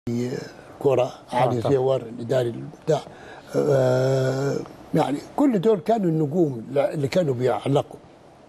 كرة علي طبعا. زيور الإداري بتاع آه يعني كل دول كانوا النجوم اللي كانوا بيعلقوا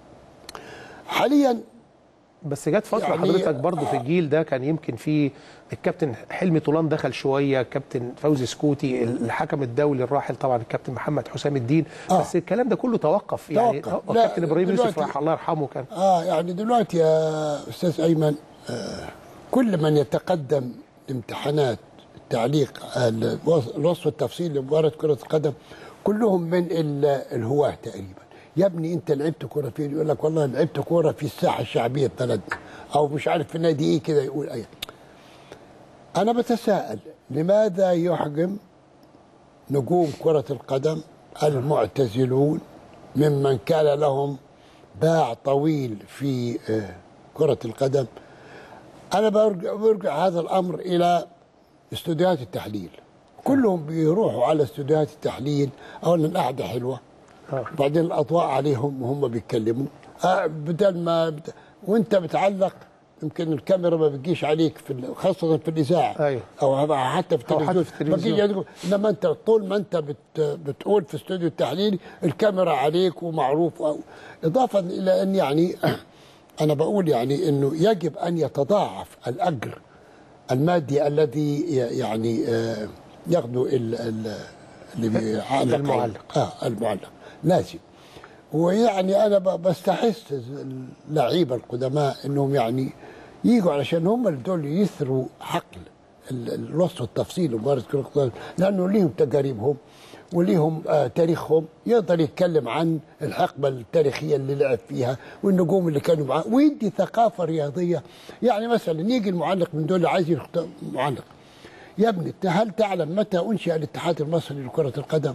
حاليا بس جت فتره يعني- حضرتك برضو في الجيل ده كان يمكن في الكابتن حلمي طولان دخل شويه كابتن فوزي سكوتي الحكم الدولي الراحل طبعا الكابتن محمد حسام الدين آه. بس الكلام ده كله توقف يعني توقف. لا، الكابتن ابراهيم يوسف دلوقتي- راح الله يرحمه كان اه يعني دلوقتي يا استاذ ايمن آه كل من يتقدم امتحانات التعليق الوص- الوصف التفصيلي لمباراه كره القدم كلهم من ال- الهواه تقريبا يا ابني انت لعبت كوره فين يقول لك والله لعبت كوره في الساحه الشعبيه ببلدنا او مش عارف في نادي ايه كده يقول ايه انا بتساءل لماذا يحجم نجوم كره القدم المعتزلون ممن كان لهم باع طويل في آه، كرة القدم أنا برجع, برجع هذا الأمر إلى استوديوهات التحليل كلهم بيروحوا على استوديوهات التحليل أولا قعدة حلوة آه. بعدين الأضواء عليهم وهم بيتكلموا آه، بدل ما بت... وأنت بتعلق يمكن الكاميرا ما بتجيش عليك في ال- خاصة في الإذاعة أيوة. أو حتى في أو حتى التلفزيون في ما التلفزيون. تيجي تقول- انما انت طول ما انت بت بتقول في استوديو التحليل الكاميرا عليك ومعروف أو اضافه الى ان يعني انا بقول يعني انه يجب ان يتضاعف الاجر المادي الذي ي- يعني آه، ياخده ال- ال- اللي بيعلق المعلق. اه المعلق لازم ويعني انا ب- بستحس اللعيبه القدماء انهم يعني يجوا علشان هم اللي دول يثروا حقل ال- الوصف التفصيلي لمباراه كره القدم لانه ليهم تجاربهم وليهم آه تاريخهم يقدر يتكلم عن الحقبه التاريخيه اللي لعب فيها والنجوم اللي كانوا معاه ويدي ثقافه رياضيه يعني مثلا يجي المعلق من دول عايز يختار معلق يا ابني هل تعلم متى انشئ الاتحاد المصري لكره القدم؟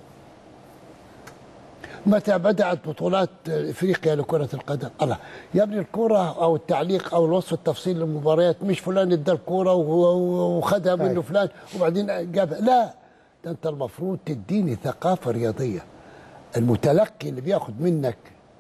متى بدأت بطولات افريقيا لكرة القدم؟ الله يا ابني الكرة او التعليق او الوصف التفصيلي للمباريات مش فلان ادى الكرة و- وخدها منه أيوة. فلان وبعدين جابها لا ده انت المفروض تديني ثقافة رياضية المتلقي اللي بياخد منك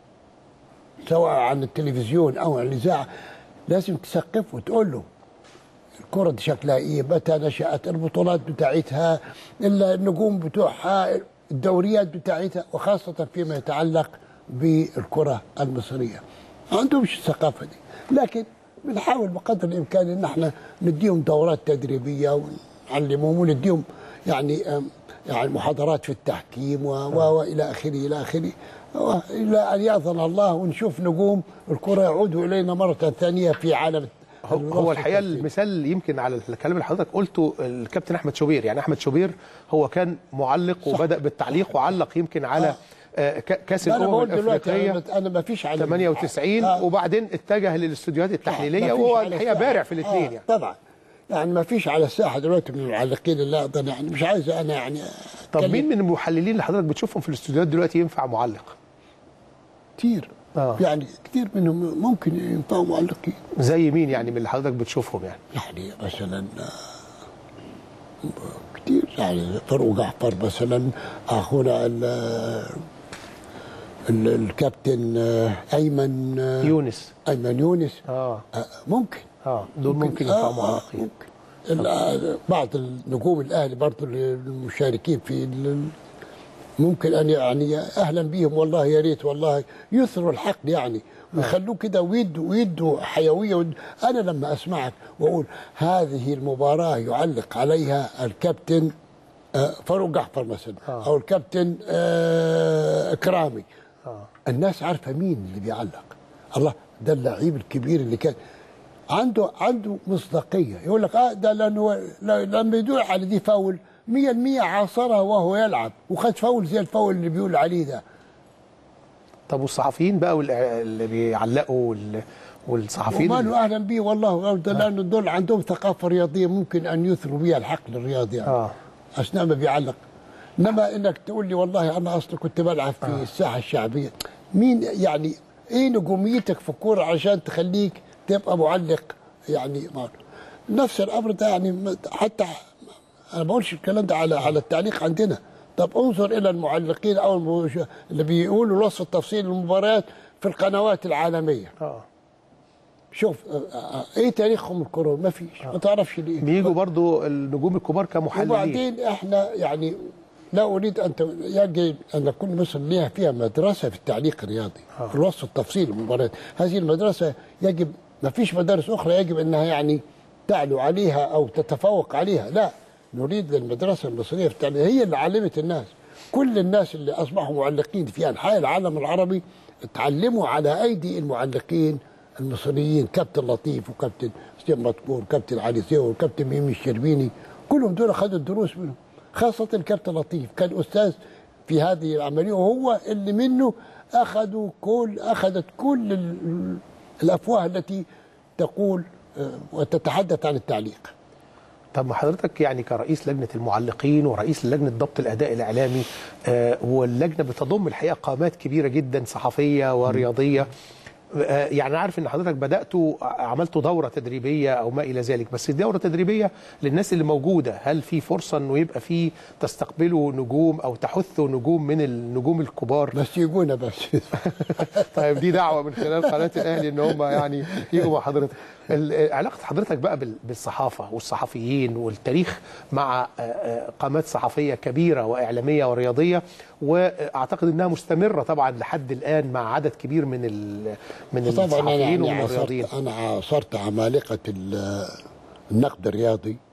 سواء عن التلفزيون او عن الاذاعه لازم تثقفه وتقول له الكرة دي شكلها ايه متى نشأت البطولات بتاعتها النجوم بتوعها الدوريات بتاعتها وخاصة فيما يتعلق بالكرة المصرية ما عندهمش الثقافة دي لكن بنحاول بقدر الإمكان إن احنا نديهم دورات تدريبية ونعلمهم ونديهم يعني أم، يعني محاضرات في التحكيم و- و- والى اخره الى اخره و- الى ان ياذن الله ونشوف نجوم الكره يعودوا الينا مره ثانيه في عالم هو, هو الحقيقه المثال يمكن على الكلام اللي حضرتك قلته الكابتن احمد شوبير يعني احمد شوبير هو كان معلق وبدا بالتعليق وعلق يمكن على آه، ك- كاس انا الامم بقول دلوقتي الافريقيه انا, أنا ما فيش على 98 آه. وبعدين اتجه للاستوديوهات التحليليه ما فيش وهو على الحقيقه الساحة. بارع في الاثنين آه يعني طبعا يعني ما فيش على الساحه دلوقتي من المعلقين اللي اقدر يعني مش عايز انا يعني طب أتكلم مين من المحللين اللي حضرتك بتشوفهم في الاستوديوهات دلوقتي ينفع معلق كتير آه. يعني كتير منهم ممكن ينفعوا معلقين زي مين يعني من اللي حضرتك بتشوفهم يعني يعني مثلا آه، كتير يعني فاروق جعفر مثلا اخونا ال- ال- الكابتن آه، ايمن آه، يونس ايمن يونس اه آه، ممكن اه دول ممكن ينفعوا معلقين ممكن ال- آه، بعض النجوم الاهلي برضو المشاركين في ال- ممكن ان يعني اهلا بيهم والله يا ريت والله يثروا الحقل يعني ويخلوه كده ويدوا ويدوا حيويه ويدوا انا لما اسمعك واقول هذه المباراه يعلق عليها الكابتن آه، فاروق جعفر مثلا آه. او الكابتن آه، اكرامي اه الناس عارفه مين اللي بيعلق الله ده اللعيب الكبير اللي كان عنده عنده مصداقيه يقول لك اه ده لانه ل- لما يدور على دي فاول 100% عاصرها وهو يلعب وخد فاول زي الفاول اللي بيقول عليه ده طب والصحفيين بقى والإع- اللي بيعلقوا وال- والصحفيين اللي- وماله اهلا بيه والله ده لانه دول عندهم ثقافه رياضيه ممكن ان يثروا بها الحقل الرياضي يعني. اه اثناء ما بيعلق انما انك تقول لي والله انا اصلا كنت بلعب في الساحه الشعبيه مين يعني ايه نجوميتك في الكوره عشان تخليك تبقى معلق يعني ما نفس الامر ده يعني ما- حتى انا ما بقولش الكلام ده على على التعليق عندنا طب انظر الى المعلقين او المش- اللي بيقولوا الوصف التفصيلي للمباريات في القنوات العالميه اه شوف آه، آه، ايه تاريخهم الكروي ما فيش ما تعرفش ليه بيجوا برضو النجوم الكبار كمحللين وبعدين احنا يعني لا اريد ان ت- يجب ان يكون مصر لها فيها مدرسه في التعليق الرياضي آه. الوصف التفصيلي للمباريات هذه المدرسه يجب ما فيش مدارس اخرى يجب انها يعني تعلو عليها او تتفوق عليها لا نريد المدرسه المصريه في التعليق هي اللي علمت الناس كل الناس اللي اصبحوا معلقين في انحاء العالم العربي اتعلموا على ايدي المعلقين المصريين كابتن لطيف وكابتن سيد مدكور وكابتن علي سيو وكابتن ميمي الشربيني كلهم دول اخذوا الدروس منهم خاصة الكابتن لطيف كان أستاذ في هذه العملية وهو اللي منه أخذوا كل أخذت كل ال- الأفواه التي تقول آه، وتتحدث عن التعليق طب ما حضرتك يعني كرئيس لجنه المعلقين ورئيس لجنه ضبط الاداء الاعلامي آه، واللجنه بتضم الحقيقه قامات كبيره جدا صحفيه ورياضيه آه، يعني عارف ان حضرتك بداتوا عملتوا دوره تدريبيه او ما الى ذلك بس الدوره التدريبيه للناس اللي موجوده هل في فرصه انه يبقى في تستقبلوا نجوم او تحثوا نجوم من النجوم الكبار بس يجونا بس طيب دي دعوه من خلال قناه الاهلي ان هم يعني يجوا مع حضرتك ال- علاقه حضرتك بقى بال- بالصحافه والصحفيين والتاريخ مع آه، آه، قامات صحفيه كبيره واعلاميه ورياضيه واعتقد انها مستمره طبعا لحد الان مع عدد كبير من ال- من طبعا أنا الصحفيين يعني ومن الرياضيين عاصرت أنا عاصرت عمالقة ال- النقد الرياضي